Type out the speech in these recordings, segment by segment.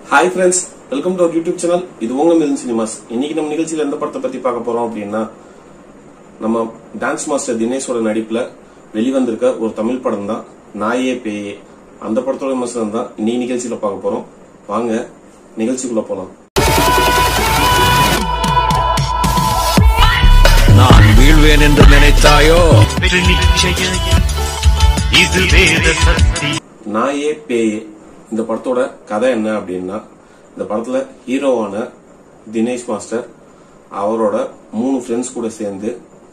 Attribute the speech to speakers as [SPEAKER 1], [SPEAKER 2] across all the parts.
[SPEAKER 1] hi friends welcome to our YouTube channel இது உங்க மிதன் cinemas இன்னைக்கு நம்ம நிகழ்ச்சியில எந்த படத்தை பத்தி பார்க்க போறோம் அப்படின்னா நம்ம டான்ஸ் மாஸ்டர் தினேஷோட நடிப்புல வெளிவந்திருக்க ஒரு தமிழ் படம் தான் நாயே பேயே அந்த படத்தோட விமர்சனம் தான் இன்னைக்கு நிகழ்ச்சியில பார்க்க போறோம் வாங்க நிகழ்ச்சிக்குள்ள போலாம்
[SPEAKER 2] நான் வீழ்வேன் என்று நினைத்தாயோ
[SPEAKER 3] வெற்றி நிச்சய இது வேத சக்தி
[SPEAKER 1] நாயே பேயே இந்த படத்தோட கதை என்ன அப்படின்னா இந்த படத்துல ஹீரோவான தினேஷ் மாஸ்டர் அவரோட மூணு ஃப்ரெண்ட்ஸ் கூட சேர்ந்து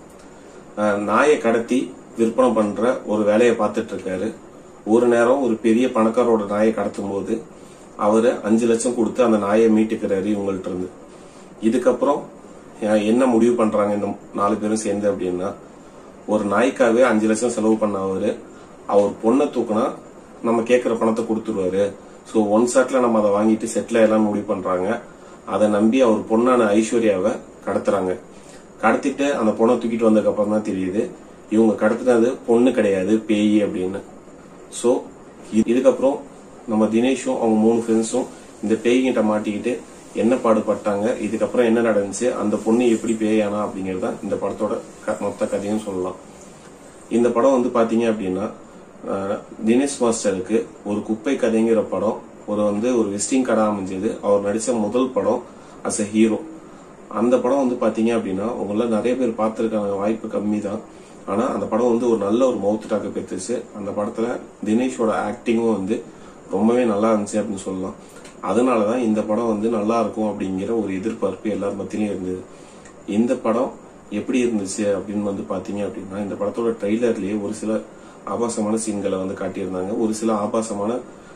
[SPEAKER 1] அஹ், நாயை கடத்தி விற்பனை பண்ற ஒரு வேலையை பார்த்துட்டு இருக்காரு ஒரு நேரம் ஒரு பெரிய பணக்காரோட நாயை கடத்தும் போது அவரு அஞ்சு லட்சம் கொடுத்து அந்த நாயை மீட்டுக்கிறாரு இவங்கள்ட்ட இருந்து இதுக்கப்புறம் அஹ், என்ன முடிவு பண்றாங்க இந்த நாலு பேரும் சேர்ந்து அப்படின்னா ஒரு நாய்க்காவே அஞ்சு லட்சம் செலவு பண்ண அவரு அவர் பொண்ணை தூக்குனா நம்ம கேட்கிற பணத்தை கொடுத்துருவாரு சோ ஒன் ஷாட்ல நம்ம அதை வாங்கிட்டு செட்டில் எல்லாம் முடிவு பண்றாங்க அதை நம்பி அவர் பொண்ணான ஐஸ்வர்யாவை கடத்துறாங்க கடத்திட்டு அந்த பொண்ணை தூக்கிட்டு வந்ததுக்கு அப்புறம் தான் தெரியுது இவங்க கடத்தினது பொண்ணு கிடையாது பேய் அப்படின்னு சோ இதுக்கப்புறம் நம்ம தினேஷும் அவங்க மூணு ஃப்ரெண்ட்ஸும் இந்த பேய்கிட்ட மாட்டிக்கிட்டு என்ன பாடுபட்டாங்க இதுக்கப்புறம் என்ன நடந்துச்சு அந்த பொண்ணு எப்படி பேயானா அப்படிங்கறது தான் இந்த படத்தோட க- மொத்த கதையும் சொல்லலாம் இந்த படம் வந்து பாத்தீங்க அப்படின்னா அஹ், தினேஷ் மாஸ்டருக்கு ஒரு குப்பை கதைங்கிற படம் ஒரு வந்து ஒரு விசிட்டிங் கடை அமைஞ்சது அவர் நடிச்ச முதல் படம் அஸ் a ஹீரோ அந்த படம் வந்து பாத்தீங்க அப்படின்னா உங்கள நிறைய பேர் பார்த்திருக்காங்க வாய்ப்பு கம்மி தான் ஆனா அந்த படம் வந்து ஒரு நல்ல ஒரு மவுத் டாக்க பெற்றுச்சு அந்த படத்துல தினேஷோட ஆக்டிங்கும் வந்து ரொம்பவே நல்லா இருந்துச்சு அப்படின்னு சொல்லலாம் அதனாலதான் இந்த படம் வந்து நல்லா இருக்கும் அப்படிங்கிற ஒரு எதிர்பார்ப்பு எல்லார் மத்தியிலும் இருந்தது இந்த படம் எப்படி இருந்துச்சு அப்படின்னு வந்து பாத்தீங்க அப்படின்னா இந்த படத்தோட ட்ரெய்லர்லயே ஒரு சில ஆபாசமான சீன்களை வந்து காட்டியிருந்தாங்க ஒரு சில ஆபாசமான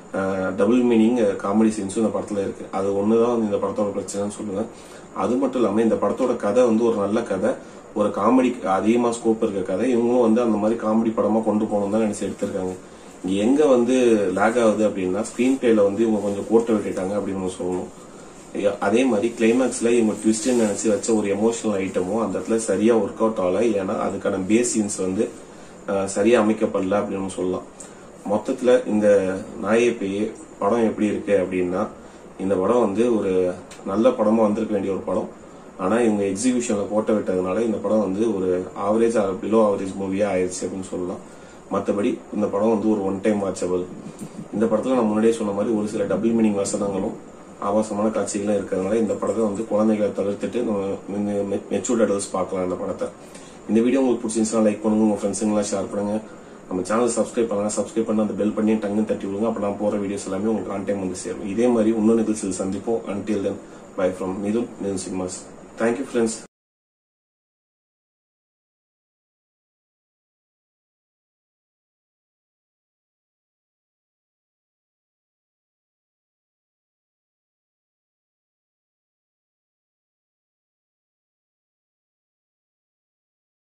[SPEAKER 1] டபுள் மீனிங் காமெடி சீன்ஸும் இந்த படத்துல இருக்கு அது ஒண்ணுதான் வந்து இந்த படத்தோட பிரச்சனைன்னு சொல்லுவேன் அது மட்டும் இல்லாம இந்த படத்தோட கதை வந்து ஒரு நல்ல கதை ஒரு காமெடி அதிகமா ஸ்கோப் இருக்க கதை இவங்களும் வந்து அந்த மாதிரி காமெடி படமா கொண்டு போகணும் தான் நினைச்சு எடுத்திருக்காங்க இங்க எங்க வந்து லேக் ஆகுது அப்படின்னா ஸ்கிரீன் பிளேல வந்து இவங்க கொஞ்சம் கோட்டை விட்டுட்டாங்க அப்படின்னு நம்ம சொல்லணும் ஐயா, அதே மாதிரி கிளைமேக்ஸ்ல இவங்க ட்விஸ்ட் நினைச்சு வச்ச ஒரு எமோஷனல் ஐட்டமும் அந்த இடத்துல சரியா ஒர்க் அவுட் ஆகல ஏன்னா அதுக்கான பேஸ் சீன்ஸ் வந்து அஹ், சரியா அமைக்கப்படல அப்படின்னு நம்ம சொல்லலாம் மொத்தத்துல இந்த நாயை பேய் படம் எப்படி இருக்கு அப்படின்னா இந்த படம் வந்து ஒரு நல்ல படமா வந்திருக்க வேண்டிய ஒரு படம் ஆனா இவங்க எக்ஸிபிஷன்ல போட்ட விட்டதுனால இந்த படம் வந்து ஒரு ஆவரேஜ் பிலோ ஆவரேஜ் மூவியா ஆயிடுச்சு அப்படின்னு சொல்லலாம் மத்தபடி இந்த படம் வந்து ஒரு ஒன் டைம் வாட்சபிள் இந்த படத்துல நான் முன்னாடியே சொன்ன மாதிரி ஒரு சில டபுள் மீனிங் வசனங்களும் ஆபாசமான காட்சிகளும் இருக்கிறதுனால இந்த படத்தை வந்து குழந்தைகளை தவிர்த்துட்டு நம்ம மெச்சூர்ட் அடல்ட்ஸ் பார்க்கலாம் இந்த படத்தை இந்த வீடியோ உங்களுக்கு பிடிச்சிருந்துச்சுன்னா லைக் பண்ணுங்க உங்க ஃப்ரெண்ட்ஸுங்களாம் ஷேர் பண்ணுங்க நம்ம சேனல் சப்ஸ்கிரைப் பண்ணலாம் சப்ஸ்கிரைப் பண்ணி அந்த பெல் பண்ணி டங்கு தட்டி விடுங்க அப்ப நான் போற வீடியோஸ் எல்லாமே உங்களுக்கு ஆன் டைம் வந்து சேரும் இதே மாதிரி இன்னொரு நிகழ்ச்சியில் சந்திப்போம் until then bye from Mithun Mithun cinemas thank you friends